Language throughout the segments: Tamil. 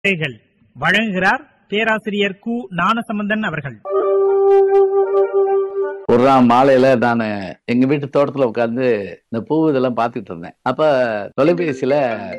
கதைகள் வழங்குகிறார் பேராசிரியர் கு ஞானசம்பந்தன் அவர்கள் ஒரு நாள் மாலையில நான் எங்க வீட்டு தோட்டத்துல உட்காந்து இந்த பூ இதெல்லாம் பார்த்துட்டு இருந்தேன் அப்ப தொலைபேசியில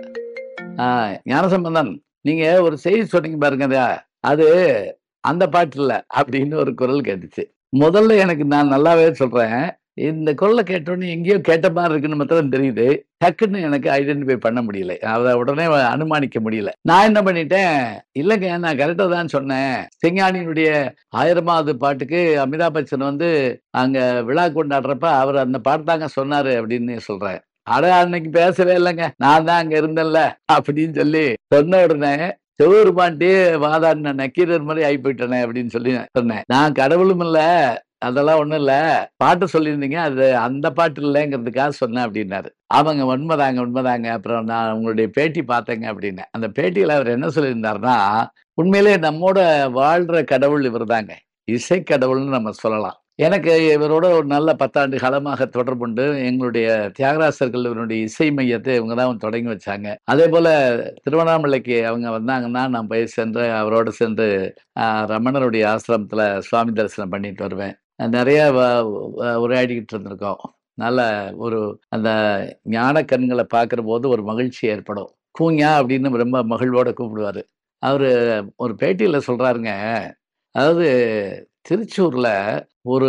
ஆஹ், ஞானசம்பந்தன் நீங்க ஒரு செய்தி சொன்னீங்க பாருங்க அது, அது அந்த பாட்டு இல்ல அப்படின்னு ஒரு குரல் கேட்டுச்சு முதல்ல எனக்கு நான் நல்லாவே சொல்றேன் இந்த குரலை கேட்டோன்னே எங்கேயோ கேட்ட மாதிரி இருக்குன்னு மாத்திரம் தெரியுது டக்குன்னு எனக்கு ஐடென்டிஃபை பண்ண முடியல அதை உடனே அனுமானிக்க முடியல நான் என்ன பண்ணிட்டேன் இல்லைங்க நான் கரெக்டாக தான் சொன்னேன் சிங்கானியினுடைய ஆயிரமாவது பாட்டுக்கு அமிதாப் பச்சன் வந்து அங்க விழா கொண்டாடுறப்ப அவர் அந்த பாட்டு தாங்க சொன்னாரு அப்படின்னு சொல்றேன் அட அன்னைக்கு பேசவே இல்லைங்க நான் தான் அங்க இருந்தேன்ல அப்படின்னு சொல்லி சொன்ன உடனே செவ்வூர் பாண்டி வாதாடின நக்கீரர் மாதிரி ஆகி போயிட்டனே அப்படின்னு சொல்லி சொன்னேன் நான் கடவுளும் இல்ல அதெல்லாம் ஒண்ணும் இல்ல பாட்டு சொல்லியிருந்தீங்க அது அந்த பாட்டு இல்லைங்கிறதுக்காக சொன்னேன் அப்படின்னாரு ஆமாங்க உண்மைதாங்க உண்மைதாங்க அப்புறம் நான் உங்களுடைய பேட்டி பார்த்தேங்க அப்படின்னு அந்த பேட்டியில அவர் என்ன சொல்லியிருந்தாருன்னா உண்மையிலே நம்மோட வாழ்ற கடவுள் இவர்தாங்க இசை கடவுள்னு நம்ம சொல்லலாம் எனக்கு இவரோட ஒரு நல்ல பத்தாண்டு காலமாக தொடர்புண்டு எங்களுடைய தியாகராசர் கல்லூரியினுடைய இசை மையத்தை இவங்க தான் தொடங்கி வச்சாங்க அதே போல திருவண்ணாமலைக்கு அவங்க வந்தாங்கன்னா நான் போய் சென்று அவரோட சென்று ஆஹ், ரமணருடைய ஆசிரமத்துல சுவாமி தரிசனம் பண்ணிட்டு வருவேன் நிறைய வ- வ- உரையாடிக்கிட்டு இருந்திருக்கோம் நல்ல ஒரு அந்த ஞான கண்களை பார்க்குற போது ஒரு மகிழ்ச்சி ஏற்படும் கூஞா அப்படின்னு ரொம்ப மகிழ்வோட கூப்பிடுவாரு அவரு ஒரு பேட்டியில சொல்றாருங்க அதாவது திருச்சூர்ல ஒரு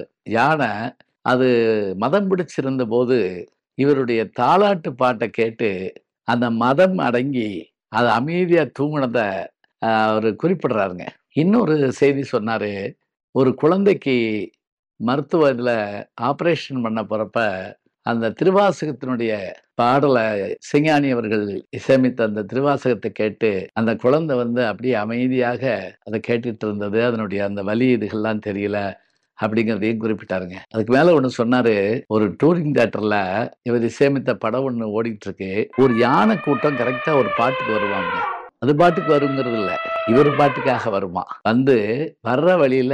யானை அது மதம் பிடிச்சிருந்த போது இவருடைய தாலாட்டு பாட்டை கேட்டு அந்த மதம் அடங்கி அது அமைதியா தூங்குனத அவர் குறிப்பிடுறாருங்க இன்னொரு செய்தி சொன்னாரு ஒரு குழந்தைக்கு மருத்துவ இதுல ஆபரேஷன் பண்ண போறப்ப அந்த திருவாசகத்தினுடைய பாடலை சிங்கானி அவர்கள் இசையமைத்த அந்த திருவாசகத்தை கேட்டு அந்த குழந்தை வந்து அப்படியே அமைதியாக அதை கேட்டுட்டு இருந்தது அதனுடைய அந்த வலி இதுகள்லாம் தெரியல அப்படிங்கிறதையும் குறிப்பிட்டாருங்க அதுக்கு மேல ஒண்ணு சொன்னாரு ஒரு டூரிங் தியேட்டர்ல இவர் இசையமைத்த படம் ஒண்ணு ஓடிட்டு இருக்கு ஒரு யானை கூட்டம் கரெக்டா ஒரு பாட்டுக்கு வருவாங்க அது பாட்டுக்கு வருங்கிறது இல்ல இவர் பாட்டுக்காக வருமா வந்து வர்ற வழியில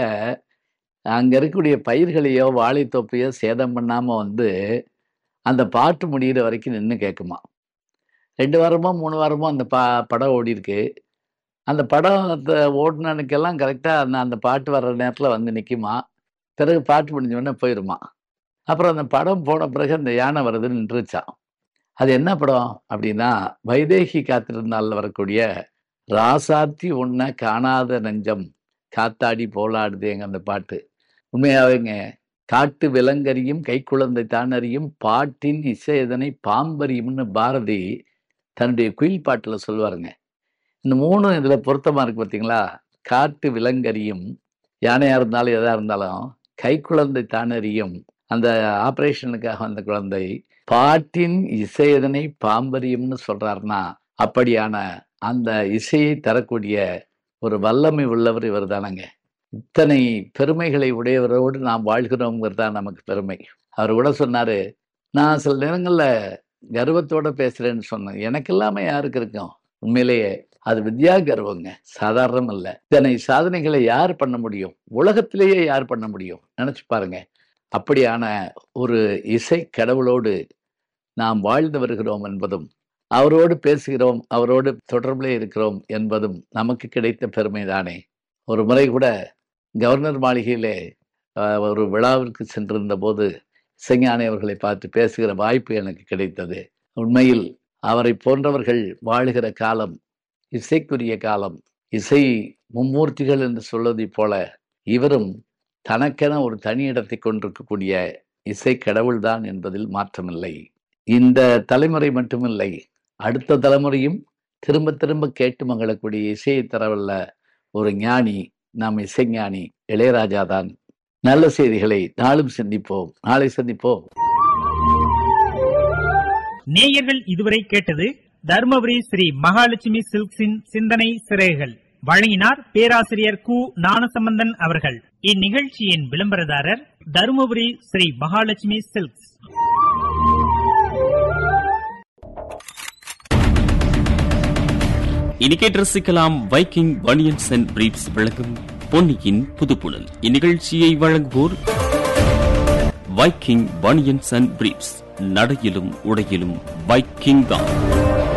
அங்க இருக்கக்கூடிய பயிர்களையோ வாழைத்தோப்பையோ சேதம் பண்ணாம வந்து அந்த பாட்டு முடியிற வரைக்கும் நின்று கேட்குமா ரெண்டு வாரமோ மூணு வாரமோ அந்த பா படம் ஓடி இருக்கு அந்த படத்தை ஓடினனுக்கெல்லாம் கரெக்டாக அந்த அந்த பாட்டு வர்ற நேரத்தில் வந்து நிற்குமா பிறகு பாட்டு முடிஞ்ச உடனே போயிருமா அப்புறம் அந்த படம் போன பிறகு அந்த யானை வருது நின்றுச்சான் அது என்ன படம் அப்படின்னா வைதேகி காத்திருந்தால் வரக்கூடிய ராசாத்தி உன்ன காணாத நெஞ்சம் காத்தாடி போலாடுதேங்க அந்த பாட்டு உண்மையாவேங்க காட்டு விலங்கறியும் கைக்குழந்தை தானறியும் பாட்டின் இசை எதனை பாம்பறியும்னு பாரதி தன்னுடைய குயில் பாட்டுல சொல்லுவாருங்க இந்த மூணும் இதுல பொருத்தமா இருக்கு பார்த்தீங்களா காட்டு விலங்கறியும் யானையா இருந்தாலும் எதா இருந்தாலும் கைக்குழந்தை தானறியும் அந்த ஆபரேஷனுக்காக வந்த குழந்தை பாட்டின் இசை எதனை பாம்பறியும்னு சொல்றாருன்னா அப்படியான அந்த இசையை தரக்கூடிய ஒரு வல்லமை உள்ளவர் இவர் தானங்க இத்தனை பெருமைகளை உடையவரோடு நாம் வாழ்கிறோங்கிறது தான் நமக்கு பெருமை அவர் கூட சொன்னாரு நான் சில நேரங்கள்ல கர்வத்தோட பேசுறேன்னு சொன்னேன் எனக்கு இல்லாம யாருக்கு இருக்கும் உண்மையிலேயே அது வித்யா கர்வங்க சாதாரணம் இல்ல இத்தனை சாதனைகளை யார் பண்ண முடியும் உலகத்திலேயே யார் பண்ண முடியும் நினைச்சு பாருங்க அப்படியான ஒரு இசை கடவுளோடு நாம் வாழ்ந்து வருகிறோம் என்பதும் அவரோடு பேசுகிறோம் அவரோடு தொடர்பிலே இருக்கிறோம் என்பதும் நமக்கு கிடைத்த பெருமை தானே ஒரு முறை கூட கவர்னர் மாளிகையிலே அஹ், ஒரு விழாவிற்கு சென்றிருந்த போது இசைஞானி அவர்களை பார்த்து பேசுகிற வாய்ப்பு எனக்கு கிடைத்தது உண்மையில் அவரை போன்றவர்கள் வாழுகிற காலம் இசைக்குரிய காலம் இசை மும்மூர்த்திகள் என்று சொல்வதைப் போல இவரும் தனக்கென ஒரு தனி இடத்தை கொண்டிருக்கக்கூடிய இசை கடவுள்தான் என்பதில் மாற்றமில்லை இந்த தலைமுறை மட்டுமில்லை அடுத்த தலைமுறையும் திரும்ப திரும்ப கேட்டு மகிழக்கூடிய இசையை தரவல்ல ஒரு ஞானி நாம் இசைஞானி இளையராஜா தான் நல்ல செய்திகளை நாளும் சந்திப்போம் நாளை சந்திப்போம் நேயர்கள் இதுவரை கேட்டது தருமபுரி ஸ்ரீ மகாலட்சுமி சில்க்ஸின் சிந்தனை சிறைகள் வழங்கினார் பேராசிரியர் கு ஞானசம்பந்தன் அவர்கள் இந்நிகழ்ச்சியின் விளம்பரதாரர் தருமபுரி ஸ்ரீ மகாலட்சுமி சில்க்ஸ் இனி கேட்டு ரசிக்கலாம் வைக்கிங் பனியன்ஸ் அண்ட் பிரீப்ஸ் வழங்கும் பொன்னியின் புதுப்புணல் இந்நிகழ்ச்சியை வழங்குவோர் வைக்கிங் பனியன்ஸ் அண்ட் பிரீப்ஸ் நடையிலும் உடையிலும் வைக்கிங் தான்